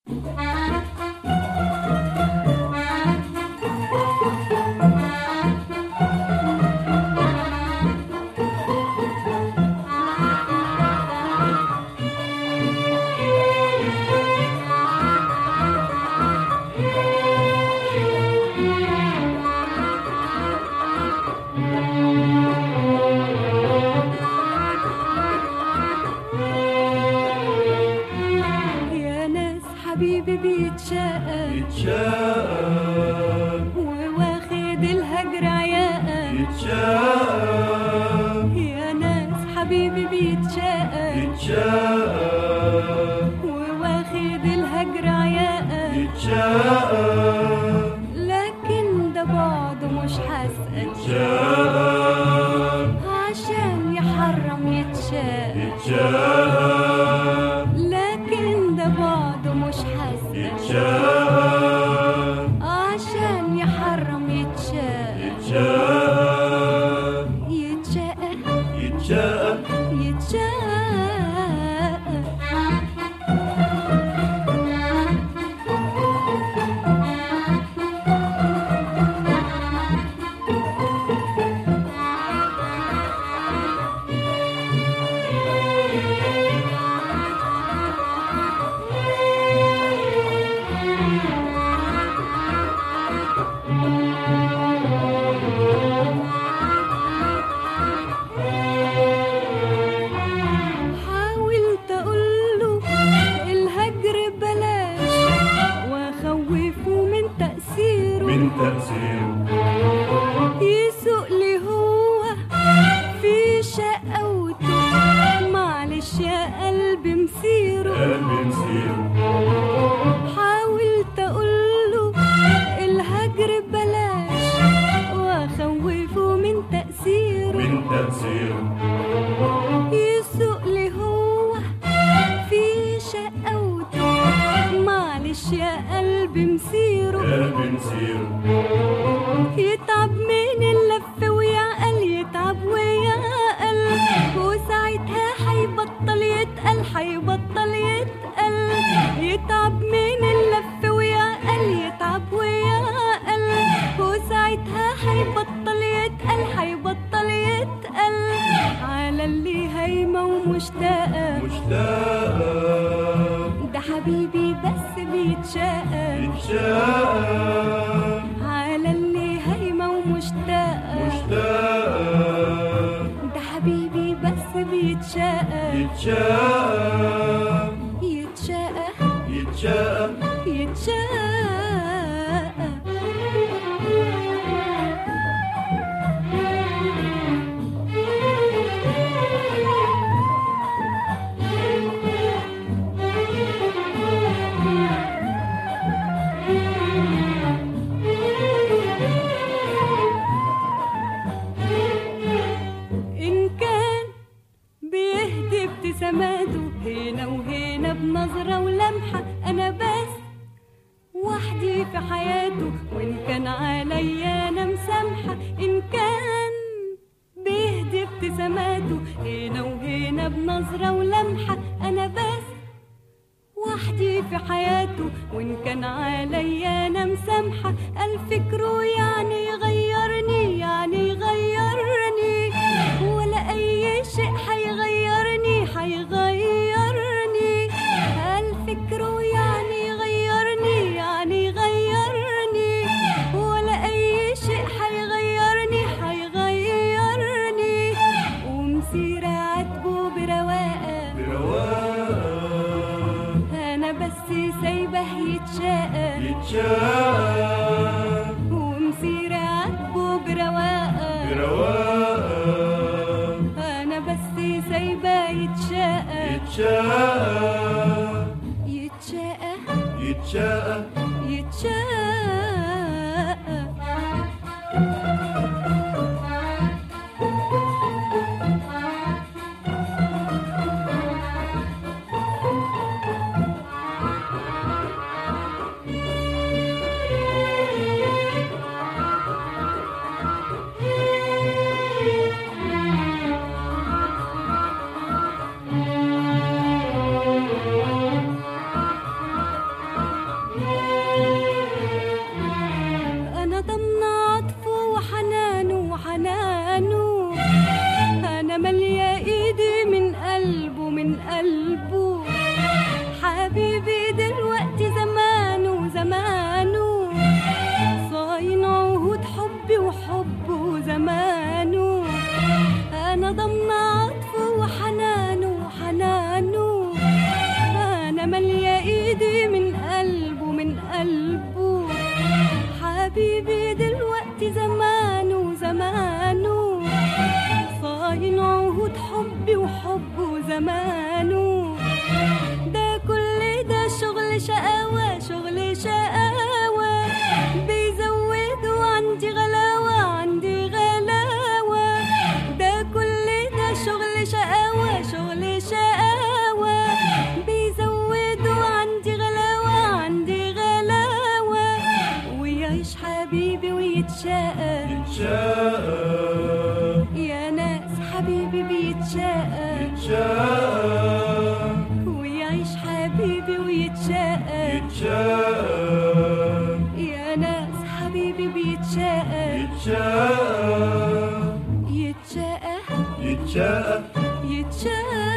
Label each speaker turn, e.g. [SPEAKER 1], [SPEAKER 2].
[SPEAKER 1] يا ناس حبيبي بيتشاقى
[SPEAKER 2] يتشاءم
[SPEAKER 1] وواخد الهجر عياقة
[SPEAKER 2] يتشاءم
[SPEAKER 1] يا ناس حبيبي بيتشاقى
[SPEAKER 2] يتشاءم
[SPEAKER 1] وواخد الهجر عياقة
[SPEAKER 2] يتشاءم
[SPEAKER 1] لكن ده بعده مش هسأل
[SPEAKER 2] يتشاءم
[SPEAKER 1] عشان يحرم يتشاقى
[SPEAKER 2] يتشاءم
[SPEAKER 1] لكن ده بعده مش هسأل
[SPEAKER 2] يتشاءم
[SPEAKER 1] عشان يحرم يتشاقى
[SPEAKER 2] يتشاءم
[SPEAKER 1] يتشاقى
[SPEAKER 2] يتشاءم
[SPEAKER 1] يتشاقى حاولت اقوله الهجر بلاش واخوفه من تأثيره
[SPEAKER 2] من تأثير
[SPEAKER 1] يسوق لي هو في شقاوته معلش يا قلبي مسيره
[SPEAKER 2] قلبي مسير
[SPEAKER 1] حاولت اقوله الهجر بلاش واخوفه من تأثيره
[SPEAKER 2] من تأثير
[SPEAKER 1] يسوق لي هو في شقاوته معلش يا قلبي مسيره
[SPEAKER 2] قلبي مسير
[SPEAKER 1] يتعب من اللف ويعقل يتعب ويعقل وساعتها حيبطل يتقل حيبطل يتقل يتعب من اللف ويعقل يتعب ويعقل وساعتها حيبطل يتقل حيبطل يتقل على اللي هايمة ومشتاقة
[SPEAKER 2] مشتاقة
[SPEAKER 1] ده حبيبي بس بيتشاقى
[SPEAKER 2] يتشاءم
[SPEAKER 1] على اللي هايمة ومشتاقة
[SPEAKER 2] مشتاقة
[SPEAKER 1] ده حبيبي بس بيتشاقى
[SPEAKER 2] يتشاءم
[SPEAKER 1] يتشاقى
[SPEAKER 2] يتشاءم
[SPEAKER 1] يتشاقى إن كان بيهدي ابتساماته هنا وهنا بنظرة ولمحة أنا بس وحدي في حياته وإن كان عليا أنا مسامحة إن كان بيهدي ابتساماته هنا وهنا بنظرة ولمحة أنا بس وحدي في حياته وإن كان عليا أنا مسامحة الفكر يعني يغيرني يعني يغيرني ولا أي شيء حيغيرني حيغيرني الفكر يعني يغيرني يعني يغيرني ولا أي شيء حيغيرني حيغيرني ومسيرة عاتبه برواقة
[SPEAKER 2] برواقة
[SPEAKER 1] أنا بس سايبه يتشاقى
[SPEAKER 2] يتشاءم
[SPEAKER 1] ومسيرة عاتبه برواقة
[SPEAKER 2] برواقة
[SPEAKER 1] أنا بس سايبه يتشاقى
[SPEAKER 2] يتشاءم
[SPEAKER 1] يتشاقى
[SPEAKER 2] يتشاءم
[SPEAKER 1] يتشاقى ايدي من قلبه من قلبه حبيبي دلوقتي زمانه زمانه صاين عهود حبي وحبه زمانه ده كل ده شغل شقاوة شغل شقاوة بيزودوا عندي غلاوة عندي غلاوة ده كل ده شغل شقاوة شغل شقاوة بيزودوا عندي غلاوة عندي غلاوة ويعيش حبيبي ويتشقى
[SPEAKER 2] يتشاء
[SPEAKER 1] يا ناس حبيبي بيتشقى
[SPEAKER 2] يتشاء
[SPEAKER 1] ويعيش حبيبي ويتشقى
[SPEAKER 2] يتشاء
[SPEAKER 1] يا ناس حبيبي بيتشقى
[SPEAKER 2] يتشاء
[SPEAKER 1] يتشقى
[SPEAKER 2] يتشاء
[SPEAKER 1] يتشقى